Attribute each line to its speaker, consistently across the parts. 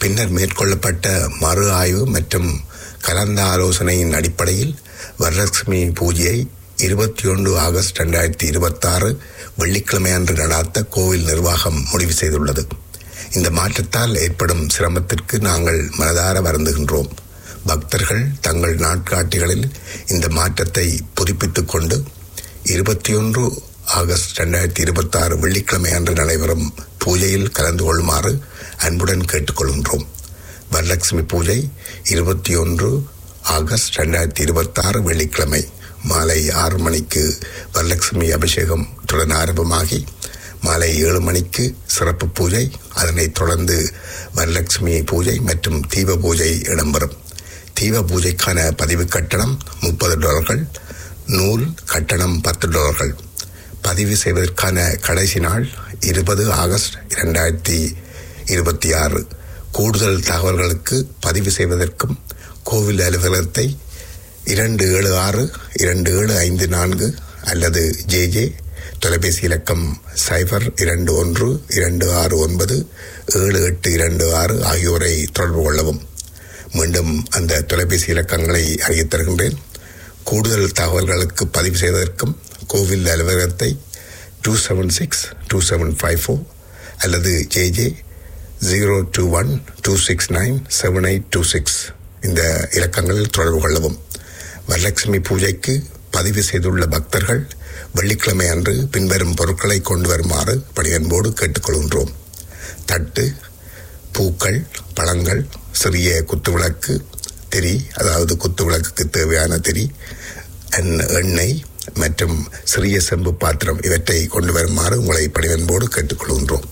Speaker 1: பின்னர் மேற்கொள்ளப்பட்ட மறு ஆய்வு மற்றும் கலந்த ஆலோசனையின் அடிப்படையில் வரலட்சுமி பூஜையை இருபத்தி ஒன்று ஆகஸ்ட் ரெண்டாயிரத்தி இருபத்தாறு வெள்ளிக்கிழமை அன்று நடாத்த கோவில் நிர்வாகம் முடிவு செய்துள்ளது இந்த மாற்றத்தால் ஏற்படும் சிரமத்திற்கு நாங்கள் மனதார வருந்துகின்றோம் பக்தர்கள் தங்கள் நாட்காட்டிகளில் இந்த மாற்றத்தை புதுப்பித்துக் கொண்டு இருபத்தி ஒன்று ஆகஸ்ட் ரெண்டாயிரத்தி இருபத்தாறு வெள்ளிக்கிழமை அன்று நடைபெறும் பூஜையில் கலந்து கொள்ளுமாறு அன்புடன் கேட்டுக்கொள்கின்றோம் வரலட்சுமி பூஜை இருபத்தி ஒன்று ஆகஸ்ட் ரெண்டாயிரத்தி இருபத்தாறு வெள்ளிக்கிழமை மாலை ஆறு மணிக்கு வரலட்சுமி அபிஷேகம் தொடர்ந்து ஆரம்பமாகி மாலை ஏழு மணிக்கு சிறப்பு பூஜை அதனைத் தொடர்ந்து வரலட்சுமி பூஜை மற்றும் தீப பூஜை இடம்பெறும் தீப பூஜைக்கான பதிவு கட்டணம் முப்பது டாலர்கள் நூல் கட்டணம் பத்து டாலர்கள் பதிவு செய்வதற்கான கடைசி நாள் இருபது ஆகஸ்ட் இரண்டாயிரத்தி இருபத்தி ஆறு கூடுதல் தகவல்களுக்கு பதிவு செய்வதற்கும் கோவில் அலுவலகத்தை இரண்டு ஏழு ஆறு இரண்டு ஏழு ஐந்து நான்கு அல்லது ஜே ஜே தொலைபேசி இலக்கம் சைபர் இரண்டு ஒன்று இரண்டு ஆறு ஒன்பது ஏழு எட்டு இரண்டு ஆறு ஆகியோரை தொடர்பு கொள்ளவும் மீண்டும் அந்த தொலைபேசி இலக்கங்களை அறியத் தருகின்றேன் கூடுதல் தகவல்களுக்கு பதிவு செய்வதற்கும் கோவில் அலுவலகத்தை two seven six two seven five four அல்லது J J zero two one two six nine seven eight two six இந்த இலக்கங்களில் தொடர்பு கொள்ளவும் வரலட்சுமி பூஜைக்கு பதிவு செய்துள்ள பக்தர்கள் வெள்ளிக்கிழமை அன்று பின்வரும் பொருட்களை கொண்டு வருமாறு பணியன்போடு கேட்டுக்கொள்கின்றோம் தட்டு பூக்கள் பழங்கள் சிறிய குத்துவிளக்கு திரி அதாவது குத்துவிளக்குக்கு தேவையான திரி எண்ண- எண்ணெய் மற்றும் சிறிய செம்பு பாத்திரம் இவற்றை கொண்டு வருமாறு உங்களை பணிவன்போடு கேட்டுக்கொள்கின்றோம்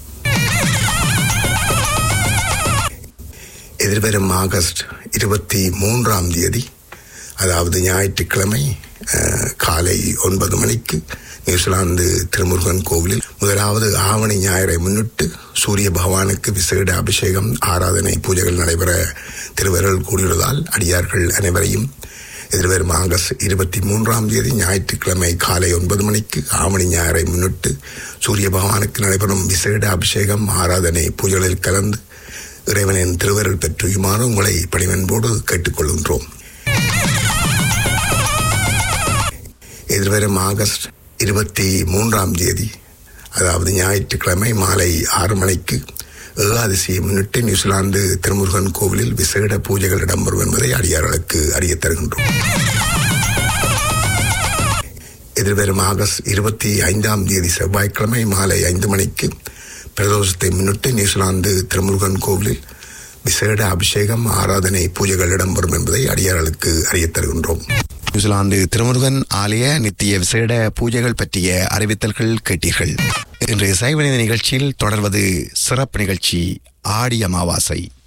Speaker 1: எதிர்வரும் ஆகஸ்ட் இருபத்தி மூன்றாம் தேதி அதாவது ஞாயிற்றுக்கிழமை அஹ், காலை ஒன்பது மணிக்கு நியூசிலாந்து திருமுருகன் கோவிலில் முதலாவது ஆவணி ஞாயிறை முன்னிட்டு சூரிய பகவானுக்கு விசேட அபிஷேகம் ஆராதனை பூஜைகள் நடைபெற திருவருள் கூடியுள்ளதால் அடியார்கள் அனைவரையும் எதிர்வரும் ஆகஸ்ட் இருபத்தி மூன்றாம் தேதி ஞாயிற்றுக்கிழமை காலை ஒன்பது மணிக்கு ஆவணி ஞாயிறை முன்னிட்டு சூரிய பகவானுக்கு நடைபெறும் விசேட அபிஷேகம் ஆராதனை பூஜைகளில் கலந்து இறைவனின் திருவருள் பெற்றுமாறு உங்களை பணிவன்போடு கேட்டுக்கொள்கின்றோம் எதிர்வரும் ஆகஸ்ட் இருபத்தி மூன்றாம் தேதி அதாவது ஞாயிற்றுக்கிழமை மாலை ஆறு மணிக்கு ஏகாதசியை முன்னிட்டு நியூசிலாந்து திருமுருகன் கோவிலில் விசேட பூஜைகள் இடம்பெறும் என்பதை அடியார்களுக்கு அறியத் தருகின்றோம் எதிர்வரும் ஆகஸ்ட் இருபத்தி ஐந்தாம் தேதி செவ்வாய்க்கிழமை மாலை ஐந்து மணிக்கு பிரதோஷத்தை முன்னிட்டு நியூசிலாந்து திருமுருகன் கோவிலில் விசேட அபிஷேகம் ஆராதனை பூஜைகள் இடம்பெறும் என்பதை அடியார்களுக்கு அறியத் தருகின்றோம் நியூசிலாந்து திருமுருகன் ஆலய நித்திய விசேட பூஜைகள் பற்றிய அறிவித்தல்கள் கேட்டீர்கள் இன்றைய சைவநீதி நிகழ்ச்சியில் தொடர்வது சிறப்பு நிகழ்ச்சி ஆடி அமாவாசை